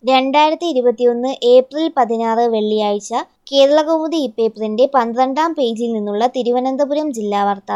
രണ്ടായിരത്തി ഇരുപത്തിയൊന്ന് ഏപ്രിൽ പതിനാറ് വെള്ളിയാഴ്ച കേരളകൗമുദി ഇപ്പേപ്പറിന്റെ പന്ത്രണ്ടാം പേജിൽ നിന്നുള്ള തിരുവനന്തപുരം ജില്ലാ വാർത്ത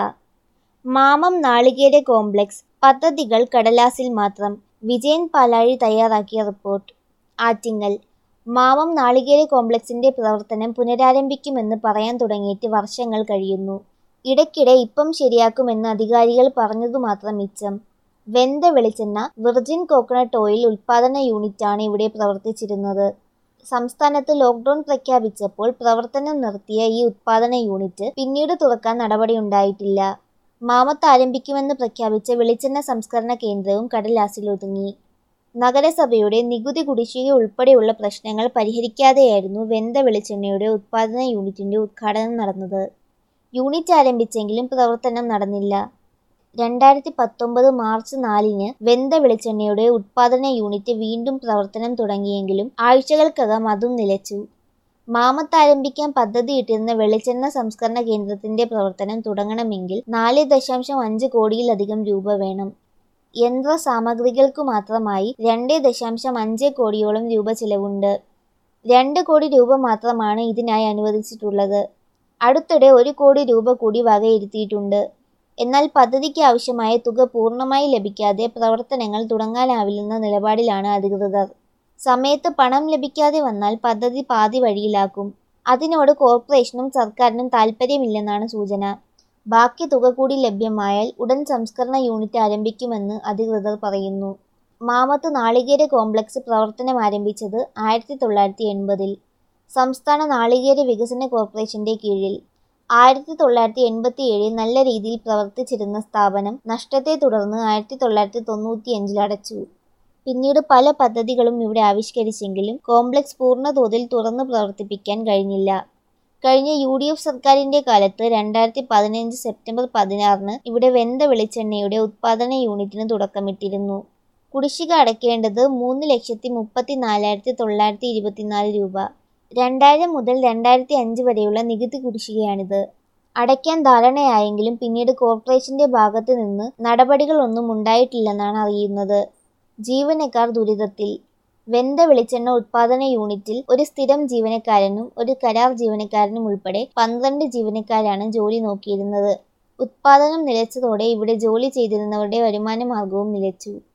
മാമം നാളികേര കോംപ്ലക്സ് പദ്ധതികൾ കടലാസിൽ മാത്രം വിജയൻ പാലാഴി തയ്യാറാക്കിയ റിപ്പോർട്ട് ആറ്റിങ്ങൽ മാമം നാളികേര കോംപ്ലക്സിന്റെ പ്രവർത്തനം പുനരാരംഭിക്കുമെന്ന് പറയാൻ തുടങ്ങിയിട്ട് വർഷങ്ങൾ കഴിയുന്നു ഇടയ്ക്കിടെ ഇപ്പം ശരിയാക്കുമെന്ന് അധികാരികൾ പറഞ്ഞതുമാത്രം മിച്ചം വെന്ത വെളിച്ചെണ്ണ വിർജിൻ കോക്കനട്ട് ഓയിൽ ഉൽപ്പാദന യൂണിറ്റാണ് ഇവിടെ പ്രവർത്തിച്ചിരുന്നത് സംസ്ഥാനത്ത് ലോക്ക്ഡൌൺ പ്രഖ്യാപിച്ചപ്പോൾ പ്രവർത്തനം നിർത്തിയ ഈ ഉൽപ്പാദന യൂണിറ്റ് പിന്നീട് തുറക്കാൻ നടപടിയുണ്ടായിട്ടില്ല മാമത്ത് ആരംഭിക്കുമെന്ന് പ്രഖ്യാപിച്ച വെളിച്ചെണ്ണ സംസ്കരണ കേന്ദ്രവും കടലാസിലൊതുങ്ങി നഗരസഭയുടെ നികുതി കുടിശ്ശിക ഉൾപ്പെടെയുള്ള പ്രശ്നങ്ങൾ പരിഹരിക്കാതെയായിരുന്നു വെന്ത വെളിച്ചെണ്ണയുടെ ഉൽപ്പാദന യൂണിറ്റിന്റെ ഉദ്ഘാടനം നടന്നത് യൂണിറ്റ് ആരംഭിച്ചെങ്കിലും പ്രവർത്തനം നടന്നില്ല രണ്ടായിരത്തി പത്തൊമ്പത് മാർച്ച് നാലിന് വെന്ത വെളിച്ചെണ്ണയുടെ ഉൽപ്പാദന യൂണിറ്റ് വീണ്ടും പ്രവർത്തനം തുടങ്ങിയെങ്കിലും ആഴ്ചകൾക്കകം അതും നിലച്ചു മാമത്ത് ആരംഭിക്കാൻ പദ്ധതിയിട്ടിരുന്ന വെളിച്ചെണ്ണ സംസ്കരണ കേന്ദ്രത്തിന്റെ പ്രവർത്തനം തുടങ്ങണമെങ്കിൽ നാല് ദശാംശം അഞ്ച് കോടിയിലധികം രൂപ വേണം യന്ത്ര സാമഗ്രികൾക്കു മാത്രമായി രണ്ട് ദശാംശം അഞ്ച് കോടിയോളം രൂപ ചിലവുണ്ട് രണ്ട് കോടി രൂപ മാത്രമാണ് ഇതിനായി അനുവദിച്ചിട്ടുള്ളത് അടുത്തിടെ ഒരു കോടി രൂപ കൂടി വകയിരുത്തിയിട്ടുണ്ട് എന്നാൽ പദ്ധതിക്ക് ആവശ്യമായ തുക പൂർണ്ണമായി ലഭിക്കാതെ പ്രവർത്തനങ്ങൾ തുടങ്ങാനാവില്ലെന്ന നിലപാടിലാണ് അധികൃതർ സമയത്ത് പണം ലഭിക്കാതെ വന്നാൽ പദ്ധതി പാതി വഴിയിലാക്കും അതിനോട് കോർപ്പറേഷനും സർക്കാരിനും താൽപ്പര്യമില്ലെന്നാണ് സൂചന ബാക്കി തുക കൂടി ലഭ്യമായാൽ ഉടൻ സംസ്കരണ യൂണിറ്റ് ആരംഭിക്കുമെന്ന് അധികൃതർ പറയുന്നു മാമത്ത് നാളികേര കോംപ്ലക്സ് പ്രവർത്തനം ആരംഭിച്ചത് ആയിരത്തി തൊള്ളായിരത്തി എൺപതിൽ സംസ്ഥാന നാളികേര വികസന കോർപ്പറേഷന്റെ കീഴിൽ ആയിരത്തി തൊള്ളായിരത്തി എൺപത്തി ഏഴിൽ നല്ല രീതിയിൽ പ്രവർത്തിച്ചിരുന്ന സ്ഥാപനം നഷ്ടത്തെ തുടർന്ന് ആയിരത്തി തൊള്ളായിരത്തി തൊണ്ണൂറ്റിയഞ്ചിൽ അടച്ചു പിന്നീട് പല പദ്ധതികളും ഇവിടെ ആവിഷ്കരിച്ചെങ്കിലും കോംപ്ലക്സ് പൂർണ്ണതോതിൽ തുറന്നു പ്രവർത്തിപ്പിക്കാൻ കഴിഞ്ഞില്ല കഴിഞ്ഞ യു ഡി എഫ് സർക്കാരിന്റെ കാലത്ത് രണ്ടായിരത്തി പതിനഞ്ച് സെപ്റ്റംബർ പതിനാറിന് ഇവിടെ വെന്ത വെളിച്ചെണ്ണയുടെ ഉത്പാദന യൂണിറ്റിന് തുടക്കമിട്ടിരുന്നു കുടിശ്ശിക അടയ്ക്കേണ്ടത് മൂന്ന് ലക്ഷത്തി മുപ്പത്തി നാലായിരത്തി തൊള്ളായിരത്തി ഇരുപത്തിനാല് രൂപ രണ്ടായിരം മുതൽ രണ്ടായിരത്തി അഞ്ച് വരെയുള്ള നികുതി കുടിശ്ശികയാണിത് അടയ്ക്കാൻ ധാരണയായെങ്കിലും പിന്നീട് കോർപ്പറേഷന്റെ ഭാഗത്ത് നിന്ന് നടപടികളൊന്നും ഉണ്ടായിട്ടില്ലെന്നാണ് അറിയുന്നത് ജീവനക്കാർ ദുരിതത്തിൽ വെന്ത വെളിച്ചെണ്ണ ഉത്പാദന യൂണിറ്റിൽ ഒരു സ്ഥിരം ജീവനക്കാരനും ഒരു കരാർ ജീവനക്കാരനും ഉൾപ്പെടെ പന്ത്രണ്ട് ജീവനക്കാരാണ് ജോലി നോക്കിയിരുന്നത് ഉത്പാദനം നിലച്ചതോടെ ഇവിടെ ജോലി ചെയ്തിരുന്നവരുടെ വരുമാന മാർഗവും നിലച്ചു